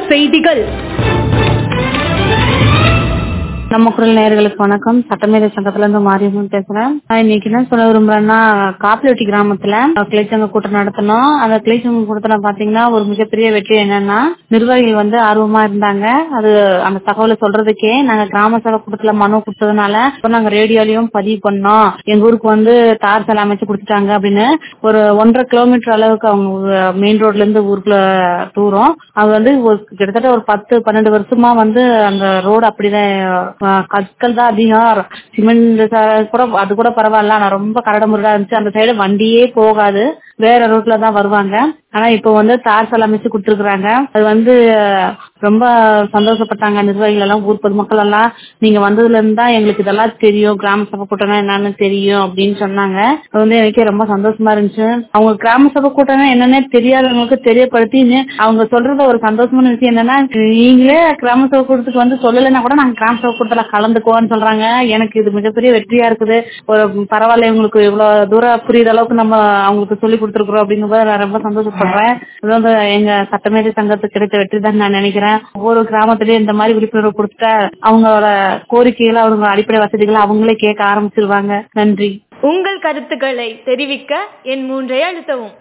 செய்திகள் நம்ம குரல் நேயர்களுக்கு வணக்கம் சட்டமேதை சங்கத்துல இருந்து மாரியம்மன் பேசுறேன் நான் இன்னைக்கு என்ன சொல்ல விரும்புறேன்னா காப்பிலொட்டி கிராமத்துல கிளைச்சங்க கூட்டம் நடத்தணும் அந்த கிளைச்சங்க கூட்டத்துல பாத்தீங்கன்னா ஒரு மிகப்பெரிய வெற்றி என்னன்னா நிர்வாகிகள் வந்து ஆர்வமா இருந்தாங்க அது அந்த தகவலை சொல்றதுக்கே நாங்க கிராம சபை கூட்டத்துல மனு கொடுத்ததுனால இப்ப நாங்க ரேடியோலயும் பதிவு பண்ணோம் எங்க ஊருக்கு வந்து தார் சாலை அமைச்சு கொடுத்துட்டாங்க அப்படின்னு ஒரு ஒன்றரை கிலோமீட்டர் அளவுக்கு அவங்க மெயின் ரோட்ல இருந்து ஊருக்குள்ள தூரம் அது வந்து ஒரு கிட்டத்தட்ட ஒரு பத்து பன்னெண்டு வருஷமா வந்து அந்த ரோடு அப்படிதான் அஹ், கற்கள் தான் அதிகம் சிமெண்ட் கூட அது கூட பரவாயில்ல ஆனா ரொம்ப கரடு முரடா இருந்துச்சு அந்த சைடு வண்டியே போகாது வேற ரோட்ல தான் வருவாங்க ஆனா இப்போ வந்து தார் சாலை அமைச்சு கொடுத்துருக்காங்க அது வந்து அஹ், ரொம்ப சந்தோஷப்பட்டாங்க நிர்வாகிகள் எல்லாம் ஊர் பொதுமக்கள் எல்லாம் நீங்க வந்ததுல இருந்து தான் எங்களுக்கு இதெல்லாம் தெரியும் கிராம சபை கூட்டம்னா என்னன்னு தெரியும் அப்படின்னு சொன்னாங்க அது வந்து எனக்கே ரொம்ப சந்தோஷமா இருந்துச்சு அவங்க கிராம சபை கூட்டம்னா என்னன்னே தெரியாதவங்களுக்கு தெரியப்படுத்தி நே- அவங்க சொல்றது ஒரு சந்தோஷமான விஷயம் என்னன்னா நீங்களே கிராம சபை கூட்டத்துக்கு வந்து சொல்லலைன்னா கூட நாங்க கிராம சபை கூட்டத்துல கலந்துக்குவோம்னு சொல்றாங்க எனக்கு இது மிகப்பெரிய வெற்றியா இருக்குது ஒரு பரவாயில்ல இவங்களுக்கு இவ்வளவு தூரம் புரியுற அளவுக்கு நம்ம அவங்களுக்கு சொல்லி கொடுத்துருக்குறோம் அப்படிங்கும்போது நான் ரொம்ப சந்தோஷப்படுறேன் இது வந்து எங்க சட்டமேதை சங்கத்துக்கு கிடைத்த வெற்றி தான் நான் நினைக்கிறேன் ஒவ்வொரு கிராமத்திலயும் இந்த மாதிரி விழிப்புணர்வு கொடுத்துட்டா அவங்களோட கோரிக்கைகளை அவங்க அடிப்படை வசதிகளை அவங்களே கேட்க ஆரம்பிச்சிருவாங்க நன்றி உங்கள் கருத்துக்களை தெரிவிக்க என் மூன்றை அழுத்தவும்